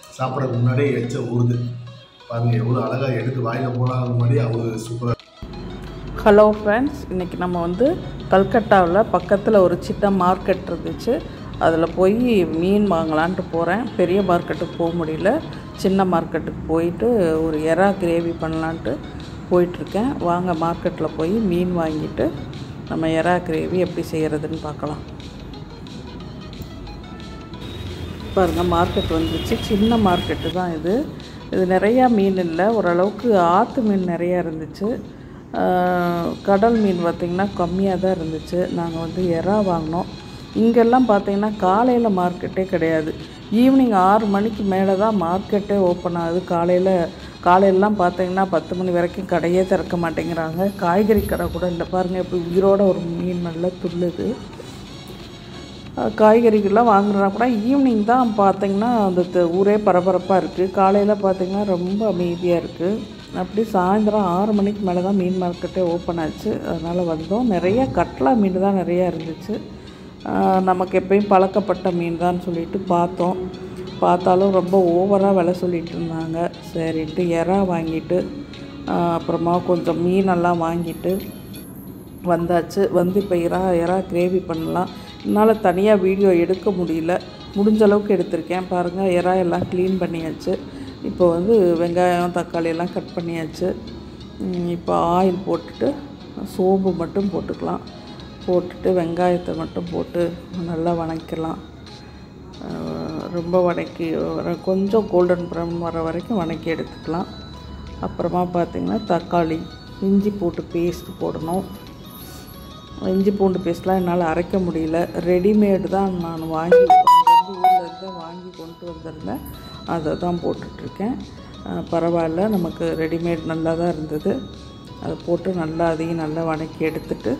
சாப்பிட்றதுக்கு முன்னாடியே எச்ச ஊறுது பாருங்க எவ்வளோ அழகாக எடுத்து வாயில் போனாலும் முன்னாடி அவ்வளோ சூப்பராக ஹலோ ஃப்ரெண்ட்ஸ் இன்றைக்கி நம்ம வந்து கல்கட்டாவில் பக்கத்தில் ஒரு சின்ன மார்க்கெட் இருந்துச்சு அதில் போய் மீன் வாங்கலான்ட்டு போகிறேன் பெரிய மார்க்கெட்டுக்கு போக முடியல சின்ன மார்க்கெட்டுக்கு போயிட்டு ஒரு எறா கிரேவி பண்ணலான்ட்டு போயிட்டுருக்கேன் வாங்க மார்க்கெட்டில் போய் மீன் வாங்கிட்டு நம்ம எறா கிரேவி எப்படி செய்கிறதுன்னு பார்க்கலாம் பாருங்கள் மார்க்கெட் வந்துச்சு சின்ன மார்க்கெட்டு தான் இது இது நிறையா மீன் இல்லை ஓரளவுக்கு ஆற்று மீன் நிறையா இருந்துச்சு ஆஹ் கடல் மீன் பார்த்திங்கன்னா கம்மியாக தான் இருந்துச்சு நாங்கள் வந்து எறா வாங்கினோம் இங்கெல்லாம் பார்த்திங்கன்னா காலையில் மார்க்கெட்டே கிடையாது ஈவினிங் ஆறு மணிக்கு மேலே தான் மார்க்கெட்டே ஓப்பன் ஆகுது காலையில் காலையிலலாம் பார்த்தீங்கன்னா பத்து மணி வரைக்கும் கடையே திறக்க மாட்டேங்கிறாங்க காய்கறி கடை கூட இல்லை பாருங்கள் இப்போ உயிரோட ஒரு மீன் நல்லா துள்ளுது அஹ் காய்கறிகள்லாம் வாங்குறா கூட ஈவினிங் தான் பார்த்தீங்கன்னா அந்த த- ஊரே பரபரப்பாக இருக்குது காலையில் பார்த்தீங்கன்னா ரொம்ப அமைதியாக இருக்குது அப்படி சாயந்தரம் ஆறு மணிக்கு மேலே தான் மீன் மார்க்கெட்டே ஓப்பன் ஆச்சு அதனால் வந்தோம் நிறைய கட்லா மீன் தான் நிறையா இருந்துச்சு அஹ் நமக்கு எப்பயும் பழக்கப்பட்ட மீன் தான் சொல்லிட்டு பார்த்தோம் பார்த்தாலும் ரொம்ப ஓவராக விலை சொல்லிட்டு இருந்தாங்க சரின்ட்டு எறா வாங்கிட்டு அஹ் அப்புறமா கொஞ்சம் மீனெல்லாம் வாங்கிட்டு வந்தாச்சு வந்து இப்போ இறா இறா கிரேவி பண்ணலாம் என்னால் தனியாக வீடியோ எடுக்க முடியல முடிஞ்ச அளவுக்கு எடுத்திருக்கேன் பாருங்கள் இறா எல்லாம் க்ளீன் பண்ணியாச்சு இப்போ வந்து வெங்காயம் தக்காளி எல்லாம் கட் பண்ணியாச்சு ம், இப்போ ஆயில் போட்டுட்டு சோம்பு மட்டும் போட்டுக்கலாம் போட்டுட்டு வெங்காயத்தை மட்டும் போட்டு நல்லா வணக்கலாம் அஹ் ரொம்ப வதக்கி வர கொஞ்சம் கோல்டன் ப்ரௌன் வர வரைக்கும் வதக்கி எடுத்துக்கலாம் அப்புறமா பார்த்திங்கன்னா தக்காளி இஞ்சி போட்டு பேஸ்ட் போடணும் இஞ்சி பூண்டு பேஸ்ட்லாம் என்னால் அரைக்க முடியல ரெடிமேடு தான் நான் வாங்கி அங்கேருந்து ஊர்லேருந்து வாங்கி கொண்டு வந்திருந்தேன் அதை தான் போட்டுட்ருக்கேன் அஹ் பரவாயில்ல நமக்கு ரெடிமேட் நல்லா தான் இருந்தது அதை போட்டு நல்லா அதையும் நல்லா வதக்கி எடுத்துட்டு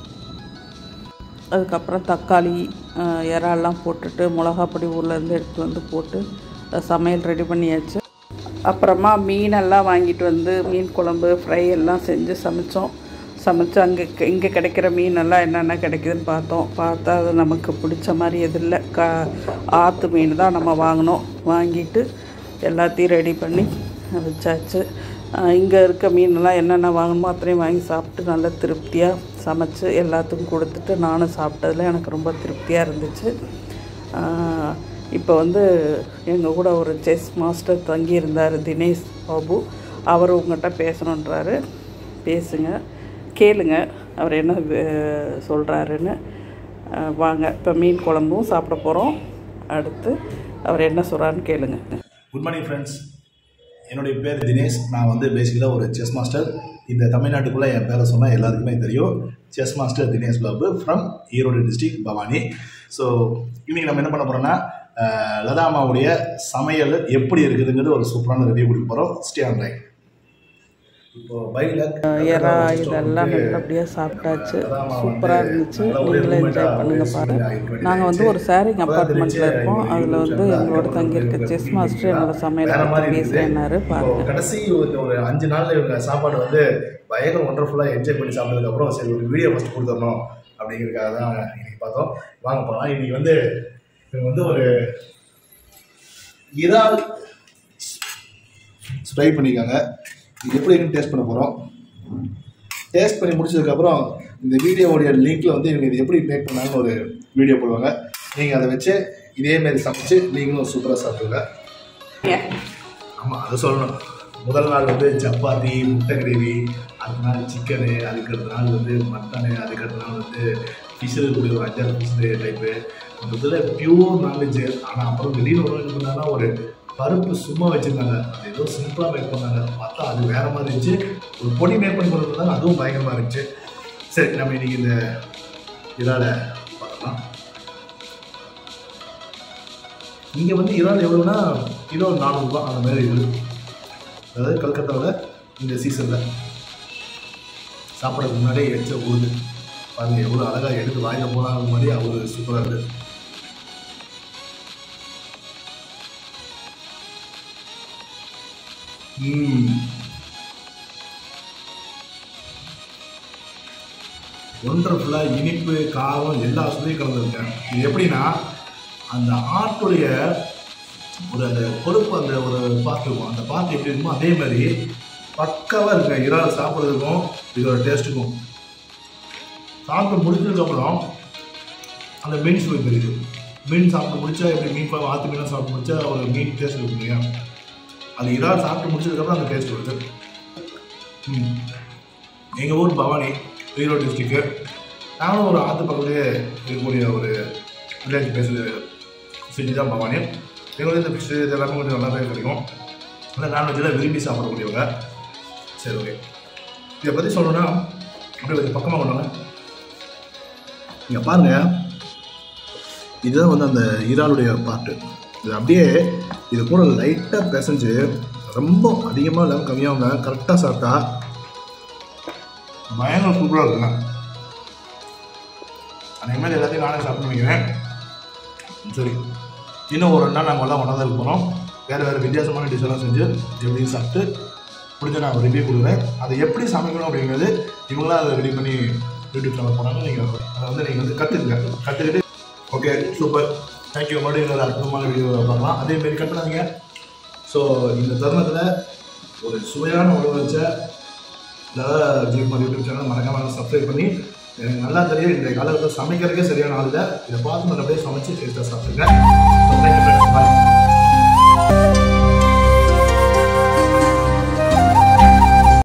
அதுக்கப்புறம் தக்காளி அஹ், இறால்லாம் போட்டுட்டு மிளகாப்பொடி ஊர்லேருந்து எடுத்து வந்து போட்டு அஹ், சமையல் ரெடி பண்ணியாச்சு அப்புறமா மீனெல்லாம் வாங்கிட்டு வந்து மீன் குழம்பு ஃப்ரை எல்லாம் செஞ்சு சமைச்சோம் சமைச்சு அங்கே இங்கே கிடைக்கிற மீனெல்லாம் என்னென்ன கிடைக்குதுன்னு பார்த்தோம் பார்த்தா அது நமக்கு பிடிச்ச மாதிரி எது இல்லை க ஆற்று மீன் தான் நம்ம வாங்கினோம் வாங்கிட்டு எல்லாத்தையும் ரெடி பண்ணி வச்சாச்சு இங்கே இருக்க மீனெல்லாம் என்னென்ன வாங்கணுமோ அத்தனையும் வாங்கி சாப்பிட்டு நல்லா திருப்தியாக சமைச்சு எல்லாத்துக்கும் கொடுத்துட்டு நானும் சாப்பிட்டதுல எனக்கு ரொம்ப திருப்தியாக இருந்துச்சு ஆஹ் இப்போ வந்து எங்கள் கூட ஒரு செஸ் மாஸ்டர் தங்கியிருந்தார் தினேஷ் பாபு அவர் உங்கள்கிட்ட பேசணுன்றாரு பேசுங்க கேளுங்க அவர் என்ன சொல்கிறாருன்னு வாங்க இப்போ மீன் குழம்பும் சாப்பிட போகிறோம் அடுத்து அவர் என்ன சொல்கிறாருன்னு கேளுங்க குட் மார்னிங் ஃப்ரெண்ட்ஸ் என்னுடைய பேர் தினேஷ் நான் வந்து பேசிக்கலாக ஒரு செஸ் மாஸ்டர் இந்த தமிழ்நாட்டுக்குள்ளே என் பேரை சொன்னால் எல்லாருக்குமே தெரியும் chess master Dinesh Babu from Erode district Bhavani so இன்றைக்கி நம்ம என்ன பண்ண போகிறோம்னா லதாமாவுடைய சமையல் எப்படி இருக்குதுங்கிறது ஒரு சூப்பரான ரிவ்யூ கொடுக்க போகிறோம் ஸ்டே ஆன் லைன் இப்போ பையில் எறா இதெல்லாம் நல்லபடியாக சாப்பிட்டாச்சு சூப்பராக இருந்துச்சு நீங்களும் என்ஜாய் பண்ணுங்க பாருங்க நாங்கள் வந்து ஒரு ஷேரிங் அப்பார்ட்மெண்ட்டில் இருக்கோம் அதில் வந்து எங்களோட தங்கியிருக்க செஸ் மாஸ்டர் என்னோட சமையலை வேற மாதிரி பற்றி இருக்குது. பேசுகிறேன்னாரு இப்போ பாருங்க கடைசி ஒரு ஒரு அஞ்சு நாள்ல இவங்க சாப்பாடு வந்து பயங்கர ஒண்டர்ஃபுல்லாக என்ஜாய் பண்ணி சாப்பிட்டதுக்கப்புறம் சரி ஒரு வீடியோ ஃபஸ்ட் கொடுத்துடணும் அப்படிங்கிறதுக்காக தான் இன்னைக்கு பார்த்தோம் வாங்க போகலாம் இன்னைக்கு வந்து இவங்க வந்து ஒரு இறால் ஸ்ப்ரை பண்ணியிருக்காங்க இது எப்படி இருக்குன்னு டேஸ்ட் பண்ண போகிறோம் டேஸ்ட் பண்ணி முடிச்சதுக்கப்புறம் இந்த வீடியோவுடைய லிங்க்கில் வந்து இவங்க இது எப்படி மேக் பண்ணாங்கன்னு ஒரு வீடியோ போடுவாங்க நீங்கள் அதை வச்சு இதேமாரி சமைச்சு நீங்களும் சூப்பராக சாப்பிடுங்க ஆமாம் அதை சொல்லணும் முதல் நாள் வந்து சப்பாத்தி முட்டை கிரேவி அடுத்த நாள் சிக்கனு அதுக்கு அடுத்த நாள் வந்து மட்டனு அதுக்கு அடுத்த நாள் வந்து ஃபிஷ்ஷு கூட ஒரு அஞ்சாறு ஃபிஷ் டைப்பு மொத்தத்தில் பியூர் நான்வெஜ் ஆனால் அப்புறம் திடீர்னு ஒரு நாள் என்ன பண்ணாங்கன்னா ஒரு பருப்பு சும்மா வச்சுருந்தாங்க அது ஏதோ சிம்பிளாக மேக் பண்ணாங்க பார்த்தா அது வேறு மாதிரி இருந்துச்சு ஒரு பொடி மேக் பண்ணி கொடுத்துருந்தாங்க அதுவும் பயங்கரமாக இருந்துச்சு சரி நம்ம இன்னைக்கு இந்த இதால் பார்க்கலாம் இங்கே வந்து இறால் எவ்வளோன்னா கிலோ நானூறுரூவா அந்த மாதிரி இருக்குது அதாவது கல்கத்தாவில் இந்த சீசனில் சாப்பிட்றதுக்கு முன்னாடியே எச்ச ஊறுது பாருங்கள் எவ்வளோ அழகாக எடுத்து வாயில் போனாலும் முன்னாடி அவ்வளோ சூப்பராக இருக்குது ம் ஒண்டர்ஃபுல்லாக இனிப்பு காரம் எல்லா சுவையும் கலந்துருக்கேன் இது எப்படின்னா அந்த ஆட்டுடைய ஒரு அந்த கொழுப்பு அந்த ஒரு பார்ட் இருக்கும் அந்த பார்ட் எப்படி இருக்குமோ அதே மாதிரி பக்காவாக இருக்குங்க இறால் சாப்பிட்றதுக்கும் இதோட டேஸ்ட்டுக்கும் சாப்பிட்டு முடிச்சதுக்கப்புறம் அந்த மீன் சுவை தெரியுது மீன் சாப்பிட்டு முடிச்சா எப்படி மீன் குழம்பு ஆற்று மீனாக சாப்பிட்டு முடிச்சா ஒரு மீன் டேஸ்ட் இருக்கும் இல்லையா அது இறால் சாப்பிட்டு முடிச்சதுக்கப்புறம் அந்த டேஸ்ட் வருது ம் எங்கள் ஊர் பவானி ஈரோடு டிஸ்ட்ரிக்ட்டு நானும் ஒரு ஆற்று பக்கத்துலேயே இருக்கக்கூடிய ஒரு வில்லேஜ் பேசு சிட்டி தான் பவானி எங்களுக்கு இந்த ஃபிஷ் இது எல்லாமே கொஞ்சம் நல்லாவே கிடைக்கும் ஆனால் நான்வெஜ்ஜில் விரும்பி சாப்பிடக்கூடியவங்க சரி ஓகே இதை பற்றி சொல்லணும்னா அப்படியே கொஞ்சம் பக்கமாக கொண்டாங்க இங்கே பாருங்க இதுதான் வந்து அந்த இறாலுடைய பார்ட்டு இது அப்படியே இது கூட லைட்டாக பிசைஞ்சு ரொம்ப அதிகமாக இல்லாமல் கம்மியாகவும் கரெக்டாக சாப்பிட்டா பயங்கர சூப்பராக இருக்குங்க அதே மாதிரி எல்லாத்தையும் நானே சாப்பிட்டு வைக்கிறேன் சரி இன்னும் ஒரு ரெண்டு நாள் நாங்கள் எல்லாம் ஒன்றா தான் இருக்க போகிறோம் வேறு வேறு வித்தியாசமான டிஷ் எல்லாம் செஞ்சு எப்படி சாப்பிட்டு பிடிச்ச நான் ரிவ்யூ கொடுக்குறேன் அதை எப்படி சமைக்கணும் அப்படிங்கிறது இவங்களாம் அதை ரெடி பண்ணி யூடியூப் சேனல் போனாங்க நீங்கள் அதை வந்து நீங்கள் வந்து கற்றுக்குங்க கற்றுக்கிட்டு ஓகே சூப்பர் தேங்க்யூ மறுபடியும் இன்னொரு அற்புதமான வீடியோ பார்க்கலாம் அதே மாதிரி கட் பண்ணாதீங்க ஸோ இந்த தருணத்தில் ஒரு சுவையான உணவு வச்ச அதாவது ஜெயக்குமார் யூடியூப் சேனல் மறக்காம சப்ஸ்கிரைப் பண்ணி எனக்கு நல்லா தெரியும் இந்த காலத்தில் சமைக்கிறதுக்கே சரியான ஆள் இல்லை இதை பார்த்து நல்லபடியாக சமைச்சு டேஸ்ட்டாக சாப்பிடுங்க So, thank you friends.